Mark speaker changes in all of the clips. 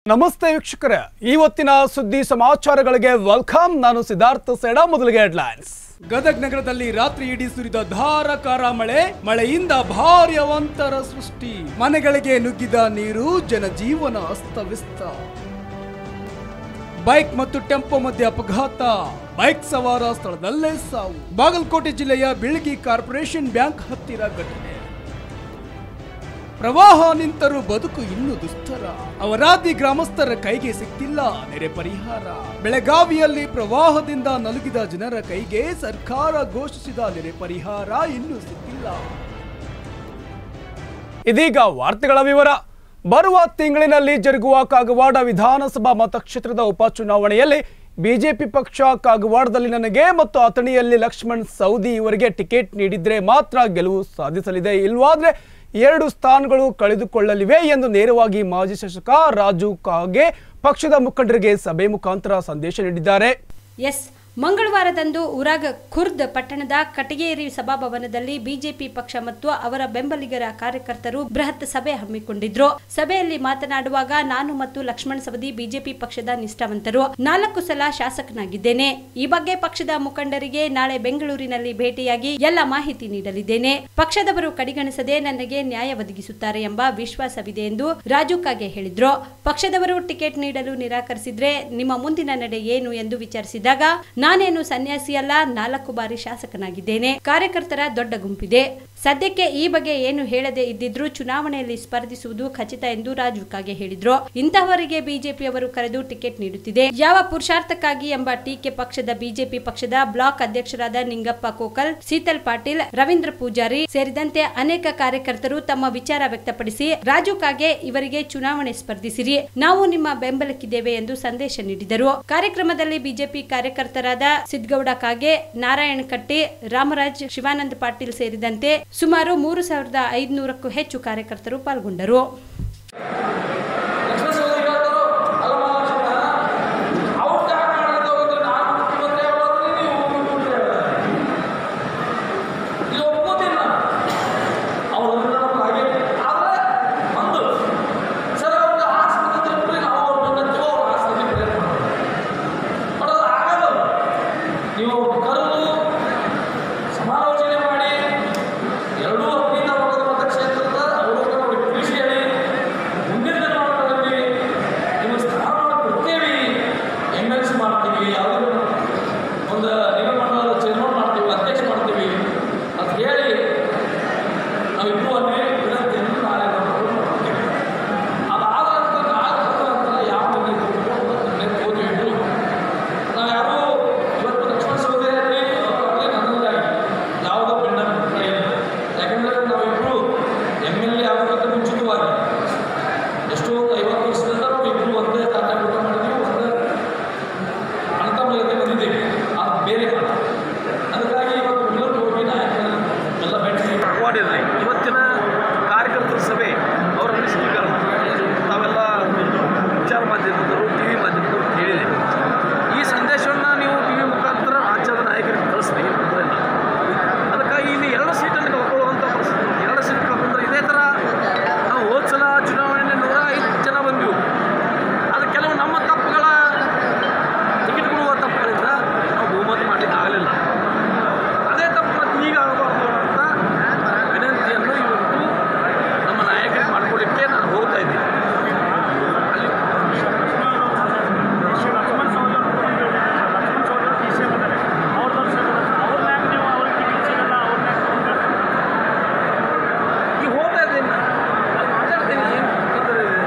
Speaker 1: ನಮಸ್ತೆ ವೀಕ್ಷಕರೇ ಇವತ್ತಿನ ಸುದ್ದಿ ಸಮಾಚಾರಗಳಿಗೆ ವೆಲ್ಕಮ್ ನಾನು ಸಿದ್ಧಾರ್ಥ ಸೇಡ ಮೊದಲಿಗೆ ಹೆಡ್ಲೈನ್ಸ್ ಗದಗ್ ನಗರದಲ್ಲಿ ರಾತ್ರಿ ಇಡೀ ಸುರಿದ ಧಾರಾಕಾರ ಮಳೆ ಮಳೆಯಿಂದ ಭಾರಿ ಅವಾಂತರ ಸೃಷ್ಟಿ ಮನೆಗಳಿಗೆ ನುಗ್ಗಿದ ನೀರು ಜನಜೀವನ ಅಸ್ತವ್ಯಸ್ತ ಬೈಕ್ ಮತ್ತು ಟೆಂಪೋ ಮಧ್ಯೆ ಅಪಘಾತ ಬೈಕ್ ಸವಾರ ಸ್ಥಳದಲ್ಲೇ ಸಾವು ಬಾಗಲಕೋಟೆ ಜಿಲ್ಲೆಯ ಬಿಳ್ಗಿ ಕಾರ್ಪೊರೇಷನ್ ಬ್ಯಾಂಕ್ ಹತ್ತಿರ ಘಟನೆ ಪ್ರವಾಹ ನಿಂತರೂ ಬದುಕು ಇನ್ನೂ ದುಸ್ತರ ಅವರಾದಿ ಗ್ರಾಮಸ್ಥರ ಕೈಗೆ ಸಿಕ್ತಿಲ್ಲ ನೆರೆ ಪರಿಹಾರ ಬೆಳಗಾವಿಯಲ್ಲಿ ಪ್ರವಾಹದಿಂದ ನಲುಗಿದ ಜನರ ಕೈಗೆ ಸರ್ಕಾರ ಘೋಷಿಸಿದ ನೆರೆ ಪರಿಹಾರ ಇನ್ನೂ ಸಿಕ್ಕಿಲ್ಲ ಇದೀಗ ವಾರ್ತೆಗಳ ವಿವರ ಬರುವ ತಿಂಗಳಿನಲ್ಲಿ ಜರುಗುವ ಕಾಗವಾಡ ವಿಧಾನಸಭಾ ಮತಕ್ಷೇತ್ರದ ಉಪಚುನಾವಣೆಯಲ್ಲಿ ಬಿಜೆಪಿ ಪಕ್ಷ ಕಾಗವಾಡದಲ್ಲಿ ನನಗೆ ಮತ್ತು ಅಥಣಿಯಲ್ಲಿ ಲಕ್ಷ್ಮಣ್ ಸೌದಿ ಇವರಿಗೆ ಟಿಕೆಟ್ ನೀಡಿದ್ರೆ ಮಾತ್ರ ಗೆಲುವು ಸಾಧಿಸಲಿದೆ ಇಲ್ವಾದ್ರೆ ಎರಡು ಸ್ಥಾನಗಳು ಕಳೆದುಕೊಳ್ಳಲಿವೆ ಎಂದು ನೇರವಾಗಿ ಮಾಜಿ ಶಾಸಕ ರಾಜು ಕಾಗೆ ಪಕ್ಷದ ಮುಖಂಡರಿಗೆ ಸಭೆ ಮುಖಾಂತರ ಸಂದೇಶ ನೀಡಿದ್ದಾರೆ
Speaker 2: ಎಸ್ ಮಂಗಳವಾರದಂದು ಉರಾಗ್ ಖುರ್ದ್ ಪಟ್ಟಣದ ಕಟಗೇರಿ ಸಭಾಭವನದಲ್ಲಿ ಬಿಜೆಪಿ ಪಕ್ಷ ಮತ್ತು ಅವರ ಬೆಂಬಲಿಗರ ಕಾರ್ಯಕರ್ತರು ಬೃಹತ್ ಸಭೆ ಹಮ್ಮಿಕೊಂಡಿದ್ರು ಸಭೆಯಲ್ಲಿ ಮಾತನಾಡುವಾಗ ನಾನು ಮತ್ತು ಲಕ್ಷ್ಮಣ್ ಸವದಿ ಬಿಜೆಪಿ ಪಕ್ಷದ ನಿಷ್ಠಾವಂತರು ನಾಲ್ಕು ಸಲ ಶಾಸಕನಾಗಿದ್ದೇನೆ ಈ ಬಗ್ಗೆ ಪಕ್ಷದ ಮುಖಂಡರಿಗೆ ನಾಳೆ ಬೆಂಗಳೂರಿನಲ್ಲಿ ಭೇಟಿಯಾಗಿ ಎಲ್ಲ ಮಾಹಿತಿ ನೀಡಲಿದ್ದೇನೆ ಪಕ್ಷದವರು ಕಡೆಗಣಿಸದೆ ನನಗೆ ನ್ಯಾಯ ಒದಗಿಸುತ್ತಾರೆ ಎಂಬ ವಿಶ್ವಾಸವಿದೆ ಎಂದು ರಾಜು ಕಾಗೆ ಹೇಳಿದ್ರು ಪಕ್ಷದವರು ಟಿಕೆಟ್ ನೀಡಲು ನಿರಾಕರಿಸಿದ್ರೆ ನಿಮ್ಮ ಮುಂದಿನ ನಡೆ ಏನು ಎಂದು ವಿಚಾರಿಸಿದಾಗ ನಾನೇನು ಸನ್ಯಾಸಿಯಲ್ಲ ನಾಲ್ಕು ಬಾರಿ ಶಾಸಕನಾಗಿದ್ದೇನೆ ಕಾರ್ಯಕರ್ತರ ದೊಡ್ಡ ಗುಂಪಿದೆ ಸದ್ಯಕ್ಕೆ ಈ ಬಗ್ಗೆ ಏನು ಹೇಳದೆ ಇದ್ದಿದ್ರು ಚುನಾವಣೆಯಲ್ಲಿ ಸ್ಪರ್ಧಿಸುವುದು ಖಚಿತ ಎಂದು ರಾಜು ಕಾಗೆ ಹೇಳಿದ್ರು ಇಂತಹವರಿಗೆ ಬಿಜೆಪಿಯವರು ಕರೆದು ಟಿಕೆಟ್ ನೀಡುತ್ತಿದೆ ಯಾವ ಪುರುಷಾರ್ಥಕ್ಕಾಗಿ ಎಂಬ ಟೀಕೆ ಪಕ್ಷದ ಬಿಜೆಪಿ ಪಕ್ಷದ ಬ್ಲಾಕ್ ಅಧ್ಯಕ್ಷರಾದ ನಿಂಗಪ್ಪ ಕೋಕಲ್ ಶೀತಲ್ ಪಾಟೀಲ್ ರವೀಂದ್ರ ಪೂಜಾರಿ ಸೇರಿದಂತೆ ಅನೇಕ ಕಾರ್ಯಕರ್ತರು ತಮ್ಮ ವಿಚಾರ ವ್ಯಕ್ತಪಡಿಸಿ ರಾಜು ಕಾಗೆ ಇವರಿಗೆ ಚುನಾವಣೆ ಸ್ಪರ್ಧಿಸಿರಿ ನಾವು ನಿಮ್ಮ ಬೆಂಬಲಕ್ಕಿದ್ದೇವೆ ಎಂದು ಸಂದೇಶ ನೀಡಿದರು ಕಾರ್ಯಕ್ರಮದಲ್ಲಿ ಬಿಜೆಪಿ ಕಾರ್ಯಕರ್ತರಾದ ಸಿದ್ಗೌಡ ಕಾಗೆ ನಾರಾಯಣ ಕಟ್ಟಿ ರಾಮರಾಜ್ ಶಿವಾನಂದ ಪಾಟೀಲ್ ಸೇರಿದಂತೆ ಸುಮಾರು ಮೂರು ಸಾವಿರದ ಐದುನೂರಕ್ಕೂ ಹೆಚ್ಚು ಕಾರ್ಯಕರ್ತರು ಪಾಲ್ಗೊಂಡರು
Speaker 3: ಲಕ್ಷ್ಮಣ ಸಹೋದರಿ ಹೇಳ್ತಾರೋ ಅಲ್ಲಮ್ಮ ಲಕ್ಷ್ಮಣ ಅವ್ರು ತ್ಯಾಗ ಮಾಡಿದ ಹೋಗಿದ್ರೆ ನಾನು ಮುಖ್ಯಮಂತ್ರಿ ಆಗೋದ್ರೆ ನೀವು ಮುಖ್ಯಮಂತ್ರಿ ಆಗೋದು ಇದು ಒಪ್ಪೋದಿಲ್ಲ ಅವ್ರು ನಮ್ಗೆ ಹಾಗೆ ಆದರೆ ಒಂದು ಸರ್ ಅವ್ರಿಗೆ ಆಸ್ಪತ್ರೆ ತಿಳ್ಕೊಳ್ಳಿ ನಾವು ಅವ್ರ ಬಂದಂತೆ ಅವ್ರು ಆಸ್ಪತ್ರೆ ಪ್ರಯತ್ನ ಮಾಡೋದು ಆಗಲ್ಲ ನೀವು ಅವ್ರನ್ನ ಕರೆದು ಸಮಾಲೋಚನೆ ಮಾಡಿ ಎರಡೂ ಅಗ್ನಿತ ವರ್ಗದ ಮತಕ್ಷೇತ್ರದ ಅವಲೋಕನ ತಿಳಿಸಿ ಹೇಳಿ ಮುಂದಿನ ದಿನಮಾನಗಳಲ್ಲಿ ನಿಮ್ಮ ಸ್ಥಾನವನ್ನು ಕೊಡ್ತೇವೆ ಎಮ್ ಎಲ್ ಸಿ ಮಾಡ್ತೀವಿ ಯಾವುದಾದ್ರು ಒಂದು ನಿಗಮ ಮಂಡಲದ ಚೇರ್ಮನ್ ಮಾಡ್ತೀವಿ ಅಧ್ಯಕ್ಷ ಮಾಡ್ತೀವಿ ಅಂತ ಹೇಳಿ ನಾವಿಬ್ಬರು ಅಲ್ಲಿ ವಿನಂತಿಯನ್ನು ನಾಳೆ ನಾವು ಮಾಡ್ತೀವಿ ಅದಾದ ನಂತರ ಆದ ನಂತರ ಯಾವ ನಿರ್ಣಯ ತಗೋತೀವಿ ಇಬ್ಬರು ನಾವು ಯಾರು ಇವತ್ತು ಲಕ್ಷ್ಮಣ ಸಹೋದರಿಯಲ್ಲಿ ಅವರಲ್ಲಿ ನನ್ನದಾಗಿ ಯಾವುದೋ ಭಿನ್ನ ಅಭಿಪ್ರಾಯ ಇಲ್ಲ ಯಾಕಂದರೆ ನಾವಿಬ್ಬರು ಎಮ್ ಎಲ್ ಎ ಆಗೋದಕ್ಕಿಂತ ಮುಂಚಿತವಾಗಿ ಎಷ್ಟೋ ಒಂದು ಐವತ್ತು ವರ್ಷದಿಂದ ನಾವು ಇಬ್ಬರು ಒಂದೇ ತಾತ ಊಟ ಮಾಡಿದ್ದೀವಿ ಒಂದೇ ಅಣ್ತಮ್ಮಲತೆ ಬಂದಿದ್ದೀವಿ ಅದು ಬೇರೆ ಮಾತು ಅದಕ್ಕಾಗಿ ಇವತ್ತು ಬೆಂಗಳೂರಿಗೆ ಹೋಗಿ ನಾಯಕರ ಎಲ್ಲ ಭೇಟಿ ಮಾಡಿರಲಿ ಇವತ್ತಿನ ಕಾರ್ಯಕರ್ತರ ಸಭೆ ಅವರ ಅನಿಸಿಕೆಗಳು ತಾವೆಲ್ಲ ವಿಚಾರ ಮಾಧ್ಯಮದವರು ಟಿ ವಿ ಮಾಧ್ಯಮದವರು ಕೇಳಿದ್ದೀವಿ ಈ ಸಂದೇಶವನ್ನು ನೀವು ಟಿ ವಿ ಮುಖಾಂತರ ರಾಜ್ಯದ ನಾಯಕರಿಗೆ ಕಳಿಸ್ತೀವಿ ತೊಂದರೆ ಇಲ್ಲ ಅದಕ್ಕಾಗಿ ಇಲ್ಲಿ ಎರಡು ಸೀಟನ್ನು ಕಳ್ಕೊಳ್ಳುವಂಥ ಪರಿಸ್ಥಿತಿ ಇದೆ. ಎರಡು ಸೀಟ್ ಕಳ್ಕೊಂಡ್ರೆ ಇದೇ ಥರ ನಾವು ಹೋದ ಸಲ ಚುನಾವಣೆಯಲ್ಲಿ ನೂರ ಐದು ಜನ ಬಂದೆವು ಅದು ಕೆಲವು ನಮ್ಮ ತಪ್ಪುಗಳ ಟಿಕೆಟ್ ಕೊಡುವ ತಪ್ಪುಗಳಿಂದ ನಾವು ಬಹುಮತ ಮಾಡಲಿಕ್ಕೆ ಆಗಲಿಲ್ಲ ಅದೇ ತಪ್ಪು ಮತ್ತೆ ಈಗ ಆಗಬಾರ್ದು ಅಂತ ವಿನಂತಿಯನ್ನು ಇವತ್ತು ನಮ್ಮ ನಾಯಕರಿಗೆ ಮಾಡಿಕೊಡಲಿಕ್ಕೆ ನಾನು ಹೋಗ್ತಾ ಇದ್ದೀನಿ ಅಲ್ಲಿ ಈಗ ಹೋಗ್ತಾ ಇದ್ದೀನಿ ನಾನು. ಅಲ್ಲಿ ಮಾತಾಡ್ತೀನಿ ಏನು ತೊಂದರೆ ಇದೆ?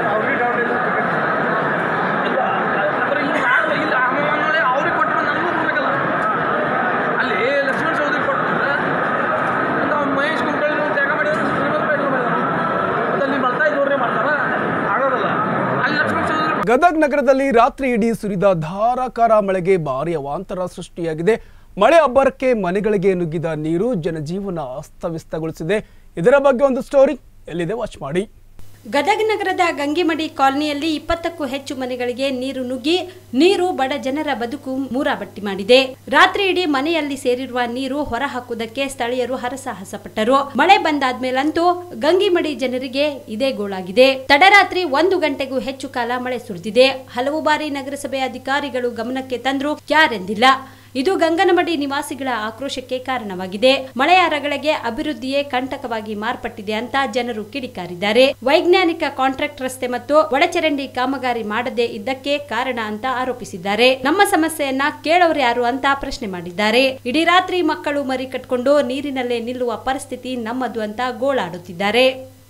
Speaker 3: ಇಲ್ಲ ಅಂದ್ರೆ ಇಲ್ಲಿ ನಾನು ಇಲ್ಲಿ ಆಮೇಲೆ ಅವ್ರಿಗೆ ಕೊಟ್ಟರೆ ನನಗೂ ಕೊಡಬೇಕಲ್ಲ ಅಲ್ಲಿ ಲಕ್ಷ್ಮಣ ಚೌಧರಿ ಕೊಟ್ಟರೆ ಅಂತ ಅವ್ನು ಮಹೇಶ್ ಕುಂಕಳಿ ತ್ಯಾಗ ಮಾಡಿದ್ರು ಶ್ರೀಮಂತ ಪೇಟೆ ಮಾಡಿದ್ರು ಮತ್ತೆ ಅಲ್ಲಿ ಬರ್ತಾ ಇದ್ದವ್ರೇ ಮಾಡ್ತಾರ ಆಗೋದಲ್ಲ ಅಲ್ಲಿ ಲಕ್ಷ್ಮಣ ಚೌಧರಿ
Speaker 1: ಗದಗ್ ನಗರದಲ್ಲಿ ರಾತ್ರಿ ಇಡೀ ಸುರಿದ ಧಾರಾಕಾರ ಮಳೆಗೆ ಭಾರಿ ಅವಾಂತರ ಸೃಷ್ಟಿಯಾಗಿದೆ ಮಳೆ ಅಬ್ಬರಕ್ಕೆ ಮನೆಗಳಿಗೆ ನುಗ್ಗಿದ ನೀರು ಜನಜೀವನ ಅಸ್ತವ್ಯಸ್ತಗೊಳಿಸಿದೆ ಇದರ ಬಗ್ಗೆ ಒಂದು ಸ್ಟೋರಿ ಎಲ್ಲಿದೆ ವಾಚ್ ಮಾಡಿ
Speaker 2: ಗದಗ ನಗರದ ಗಂಗಿಮಡಿ ಕಾಲನಿಯಲ್ಲಿ ಇಪ್ಪತ್ತಕ್ಕೂ ಹೆಚ್ಚು ಮನೆಗಳಿಗೆ ನೀರು ನುಗ್ಗಿ ನೀರು ಬಡ ಜನರ ಬದುಕು ಮೂರಾಬಟ್ಟಿ ಮಾಡಿದೆ ರಾತ್ರಿ ಇಡೀ ಮನೆಯಲ್ಲಿ ಸೇರಿರುವ ನೀರು ಹೊರಹಾಕುವುದಕ್ಕೆ ಸ್ಥಳೀಯರು ಹರಸಾಹಸಪಟ್ಟರು ಮಳೆ ಬಂದಾದ್ಮೇಲಂತೂ ಗಂಗಿಮಡಿ ಜನರಿಗೆ ಇದೇ ಗೋಳಾಗಿದೆ ತಡರಾತ್ರಿ ಒಂದು ಗಂಟೆಗೂ ಹೆಚ್ಚು ಕಾಲ ಮಳೆ ಸುರಿದಿದೆ ಹಲವು ಬಾರಿ ನಗರಸಭೆ ಅಧಿಕಾರಿಗಳು ಗಮನಕ್ಕೆ ತಂದ್ರು ಯಾರೆಂದಿಲ್ಲ ಇದು ಗಂಗನಮಡಿ ನಿವಾಸಿಗಳ ಆಕ್ರೋಶಕ್ಕೆ ಕಾರಣವಾಗಿದೆ ಮಳೆಯ ರಗಳಿಗೆ ಅಭಿವೃದ್ಧಿಯೇ ಕಂಟಕವಾಗಿ ಮಾರ್ಪಟ್ಟಿದೆ ಅಂತ ಜನರು ಕಿಡಿಕಾರಿದ್ದಾರೆ ವೈಜ್ಞಾನಿಕ ಕಾಂಟ್ರಾಕ್ಟ್ ರಸ್ತೆ ಮತ್ತು ಒಳಚರಂಡಿ ಕಾಮಗಾರಿ ಮಾಡದೇ ಇದ್ದಕ್ಕೆ ಕಾರಣ ಅಂತ ಆರೋಪಿಸಿದ್ದಾರೆ ನಮ್ಮ ಸಮಸ್ಯೆಯನ್ನ ಕೇಳೋರು ಯಾರು ಅಂತ ಪ್ರಶ್ನೆ ಮಾಡಿದ್ದಾರೆ ಇಡೀ ರಾತ್ರಿ ಮಕ್ಕಳು ಮರಿ ಕಟ್ಕೊಂಡು ನೀರಿನಲ್ಲೇ ನಿಲ್ಲುವ ಪರಿಸ್ಥಿತಿ ನಮ್ಮದು ಅಂತ ಗೋಳಾಡುತ್ತಿದ್ದಾರೆ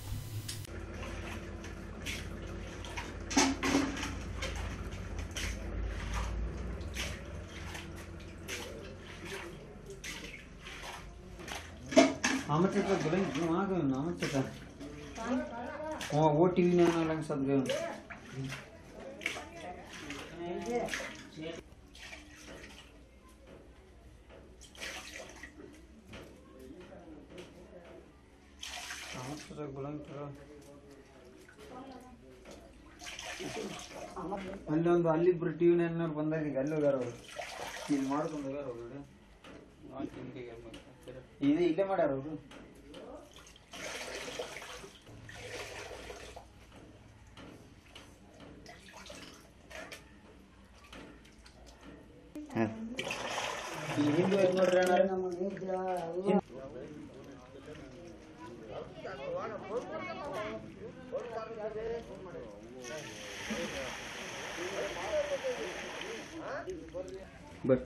Speaker 4: आमचं तर बरं माग आमचं का हो ओ टी व्ही नाही आला सगळं आमचं तर बरं ಅಲ್ಲಿ ಒಂದು ಅಲ್ಲಿ ಇಬ್ರು ಟಿ ವಿ ನೈನ್ನವ್ರು ಬಂದಾಗ ಈಗ ಅಲ್ಲಿ ಹೋಗ್ಯಾರ ಅವರು ಇಲ್ಲಿ ಮಾಡ್ಕೊಂಡು ಹೋಗ್ಯಾರ ಅವರು ಇದು ಇಲ್ಲೇ ಮಾಡ್ಯಾರ ಅವರು ಹಿಂದೆ ಹೋಗಿ ನೋಡ್ರಿ ಅಣ್ಣ ಬರ್ರಿ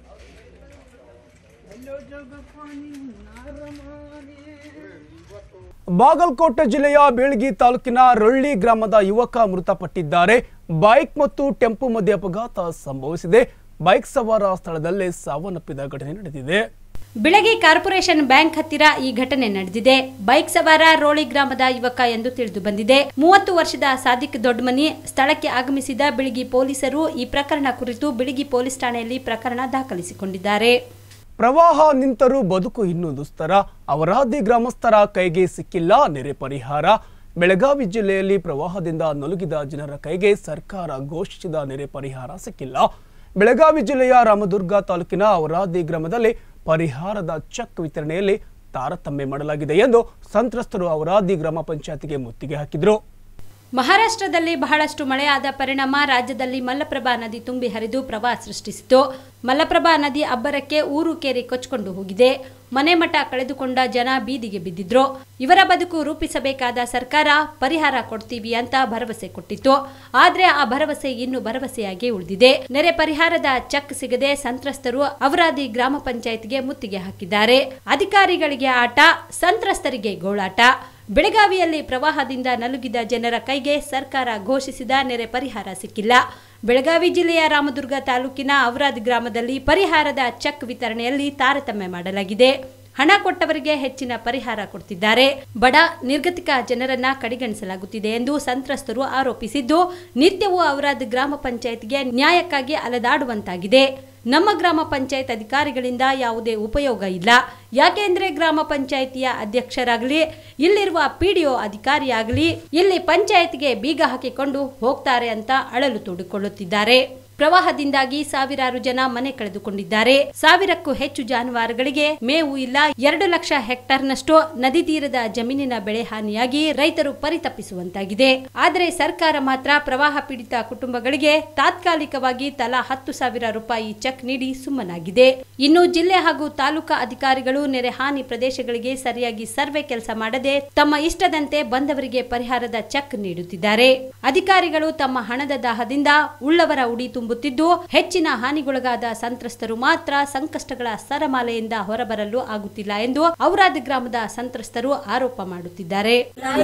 Speaker 1: ಬಾಗಲಕೋಟೆ ಜಿಲ್ಲೆಯ ಬೀಳ್ಗಿ ತಾಲೂಕಿನ ರೊಳ್ಳಿ ಗ್ರಾಮದ ಯುವಕ ಮೃತಪಟ್ಟಿದ್ದಾರೆ ಬೈಕ್ ಮತ್ತು ಟೆಂಪೋ ಮಧ್ಯೆ ಅಪಘಾತ ಸಂಭವಿಸಿದೆ ಬೈಕ್ ಸವಾರ ಸ್ಥಳದಲ್ಲೇ ಸಾವನ್ನಪ್ಪಿದ ಘಟನೆ ನಡೆದಿದೆ
Speaker 2: ಬಿಳಗಿ ಕಾರ್ಪೊರೇಷನ್ ಬ್ಯಾಂಕ್ ಹತ್ತಿರ ಈ ಘಟನೆ ನಡೆದಿದೆ ಬೈಕ್ ಸವಾರ ರೋಳಿ ಗ್ರಾಮದ ಯುವಕ ಎಂದು ತಿಳಿದು ಬಂದಿದೆ ಮೂವತ್ತು ವರ್ಷದ ಸಾದಿಕ್ ದೊಡ್ಡಮನಿ ಸ್ಥಳಕ್ಕೆ ಆಗಮಿಸಿದ ಬಿಳಿಗಿ ಪೊಲೀಸರು ಈ ಪ್ರಕರಣ ಕುರಿತು ಬಿಳಿಗಿ ಪೊಲೀಸ್ ಠಾಣೆಯಲ್ಲಿ ಪ್ರಕರಣ ದಾಖಲಿಸಿಕೊಂಡಿದ್ದಾರೆ
Speaker 1: ಪ್ರವಾಹ ನಿಂತರೂ ಬದುಕು ಇನ್ನೂ ದುಸ್ತರ ಅವರಾದಿ ಗ್ರಾಮಸ್ಥರ ಕೈಗೆ ಸಿಕ್ಕಿಲ್ಲ ನೆರೆ ಪರಿಹಾರ ಬೆಳಗಾವಿ ಜಿಲ್ಲೆಯಲ್ಲಿ ಪ್ರವಾಹದಿಂದ ನಲುಗಿದ ಜನರ ಕೈಗೆ ಸರ್ಕಾರ ಘೋಷಿಸಿದ ನೆರೆ ಪರಿಹಾರ ಸಿಕ್ಕಿಲ್ಲ ಬೆಳಗಾವಿ ಜಿಲ್ಲೆಯ ರಾಮದುರ್ಗ ತಾಲೂಕಿನ ಅವರಾದಿ ಗ್ರಾಮದಲ್ಲಿ ಪರಿಹಾರದ ಚೆಕ್ ವಿತರಣೆಯಲ್ಲಿ ತಾರತಮ್ಯ ಮಾಡಲಾಗಿದೆ ಎಂದು ಸಂತ್ರಸ್ತರು ಅವರಾದಿ ಗ್ರಾಮ ಪಂಚಾಯತಿಗೆ ಮುತ್ತಿಗೆ ಹಾಕಿದರು
Speaker 2: ಮಹಾರಾಷ್ಟ್ರದಲ್ಲಿ ಬಹಳಷ್ಟು ಮಳೆಯಾದ ಪರಿಣಾಮ ರಾಜ್ಯದಲ್ಲಿ ಮಲ್ಲಪ್ರಭಾ ನದಿ ತುಂಬಿ ಹರಿದು ಪ್ರವಾಹ ಸೃಷ್ಟಿಸಿತು ಮಲ್ಲಪ್ರಭಾ ನದಿ ಅಬ್ಬರಕ್ಕೆ ಊರು ಕೇರಿ ಕೊಚ್ಕೊಂಡು ಹೋಗಿದೆ ಮನೆ ಮಠ ಕಳೆದುಕೊಂಡ ಜನ ಬೀದಿಗೆ ಬಿದ್ದಿದ್ರು ಇವರ ಬದುಕು ರೂಪಿಸಬೇಕಾದ ಸರ್ಕಾರ ಪರಿಹಾರ ಕೊಡ್ತೀವಿ ಅಂತ ಭರವಸೆ ಕೊಟ್ಟಿತ್ತು ಆದ್ರೆ ಆ ಭರವಸೆ ಇನ್ನು ಭರವಸೆಯಾಗಿ ಉಳಿದಿದೆ ನೆರೆ ಪರಿಹಾರದ ಚೆಕ್ ಸಿಗದೆ ಸಂತ್ರಸ್ತರು ಅವರಾದಿ ಗ್ರಾಮ ಪಂಚಾಯತ್ಗೆ ಮುತ್ತಿಗೆ ಹಾಕಿದ್ದಾರೆ ಅಧಿಕಾರಿಗಳಿಗೆ ಆಟ ಸಂತ್ರಸ್ತರಿಗೆ ಗೋಳಾಟ ಬೆಳಗಾವಿಯಲ್ಲಿ ಪ್ರವಾಹದಿಂದ ನಲುಗಿದ ಜನರ ಕೈಗೆ ಸರ್ಕಾರ ಘೋಷಿಸಿದ ನೆರೆ ಪರಿಹಾರ ಸಿಕ್ಕಿಲ್ಲ ಬೆಳಗಾವಿ ಜಿಲ್ಲೆಯ ರಾಮದುರ್ಗ ತಾಲೂಕಿನ ಔರಾದ್ ಗ್ರಾಮದಲ್ಲಿ ಪರಿಹಾರದ ಚೆಕ್ ವಿತರಣೆಯಲ್ಲಿ ತಾರತಮ್ಯ ಮಾಡಲಾಗಿದೆ ಹಣ ಕೊಟ್ಟವರಿಗೆ ಹೆಚ್ಚಿನ ಪರಿಹಾರ ಕೊಡ್ತಿದ್ದಾರೆ ಬಡ ನಿರ್ಗತಿಕ ಜನರನ್ನ ಕಡೆಗಣಿಸಲಾಗುತ್ತಿದೆ ಎಂದು ಸಂತ್ರಸ್ತರು ಆರೋಪಿಸಿದ್ದು ನಿತ್ಯವೂ ಔರಾದ್ ಗ್ರಾಮ ಪಂಚಾಯತ್ಗೆ ನ್ಯಾಯಕ್ಕಾಗಿ ಅಲೆದಾಡುವಂತಾಗಿದೆ ನಮ್ಮ ಗ್ರಾಮ ಪಂಚಾಯತ್ ಅಧಿಕಾರಿಗಳಿಂದ ಯಾವುದೇ ಉಪಯೋಗ ಇಲ್ಲ ಯಾಕೆಂದ್ರೆ ಗ್ರಾಮ ಪಂಚಾಯಿತಿಯ ಅಧ್ಯಕ್ಷರಾಗಲಿ ಇಲ್ಲಿರುವ ಪಿಡಿಒ ಅಧಿಕಾರಿಯಾಗಲಿ ಇಲ್ಲಿ ಪಂಚಾಯತ್ಗೆ ಬೀಗ ಹಾಕಿಕೊಂಡು ಹೋಗ್ತಾರೆ ಅಂತ ಅಳಲು ತೋಡಿಕೊಳ್ಳುತ್ತಿದ್ದಾರೆ ಪ್ರವಾಹದಿಂದಾಗಿ ಸಾವಿರಾರು ಜನ ಮನೆ ಕಳೆದುಕೊಂಡಿದ್ದಾರೆ ಸಾವಿರಕ್ಕೂ ಹೆಚ್ಚು ಜಾನುವಾರುಗಳಿಗೆ ಮೇವು ಇಲ್ಲ ಎರಡು ಲಕ್ಷ ಹೆಕ್ಟರ್ನಷ್ಟು ನದಿ ತೀರದ ಜಮೀನಿನ ಬೆಳೆ ಹಾನಿಯಾಗಿ ರೈತರು ಪರಿತಪಿಸುವಂತಾಗಿದೆ ಆದರೆ ಸರ್ಕಾರ ಮಾತ್ರ ಪ್ರವಾಹ ಪೀಡಿತ ಕುಟುಂಬಗಳಿಗೆ ತಾತ್ಕಾಲಿಕವಾಗಿ ತಲಾ ಹತ್ತು ಸಾವಿರ ರೂಪಾಯಿ ಚೆಕ್ ನೀಡಿ ಸುಮ್ಮನಾಗಿದೆ ಇನ್ನು ಜಿಲ್ಲೆ ಹಾಗೂ ತಾಲೂಕಾ ಅಧಿಕಾರಿಗಳು ನೆರೆ ಹಾನಿ ಪ್ರದೇಶಗಳಿಗೆ ಸರಿಯಾಗಿ ಸರ್ವೆ ಕೆಲಸ ಮಾಡದೆ ತಮ್ಮ ಇಷ್ಟದಂತೆ ಬಂದವರಿಗೆ ಪರಿಹಾರದ ಚೆಕ್ ನೀಡುತ್ತಿದ್ದಾರೆ ಅಧಿಕಾರಿಗಳು ತಮ್ಮ ಹಣದ ದಾಹದಿಂದ ಉಳ್ಳವರ ಉಡಿ ತುಂಬುತ್ತಿದ್ದು ಹೆಚ್ಚಿನ ಹಾನಿಗೊಳಗಾದ ಸಂತ್ರಸ್ತರು ಮಾತ್ರ ಸಂಕಷ್ಟಗಳ ಸರಮಾಲೆಯಿಂದ ಹೊರಬರಲು ಆಗುತ್ತಿಲ್ಲ ಎಂದು ಔರಾದ್ ಗ್ರಾಮದ ಸಂತ್ರಸ್ತರು ಆರೋಪ ಮಾಡುತ್ತಿದ್ದಾರೆ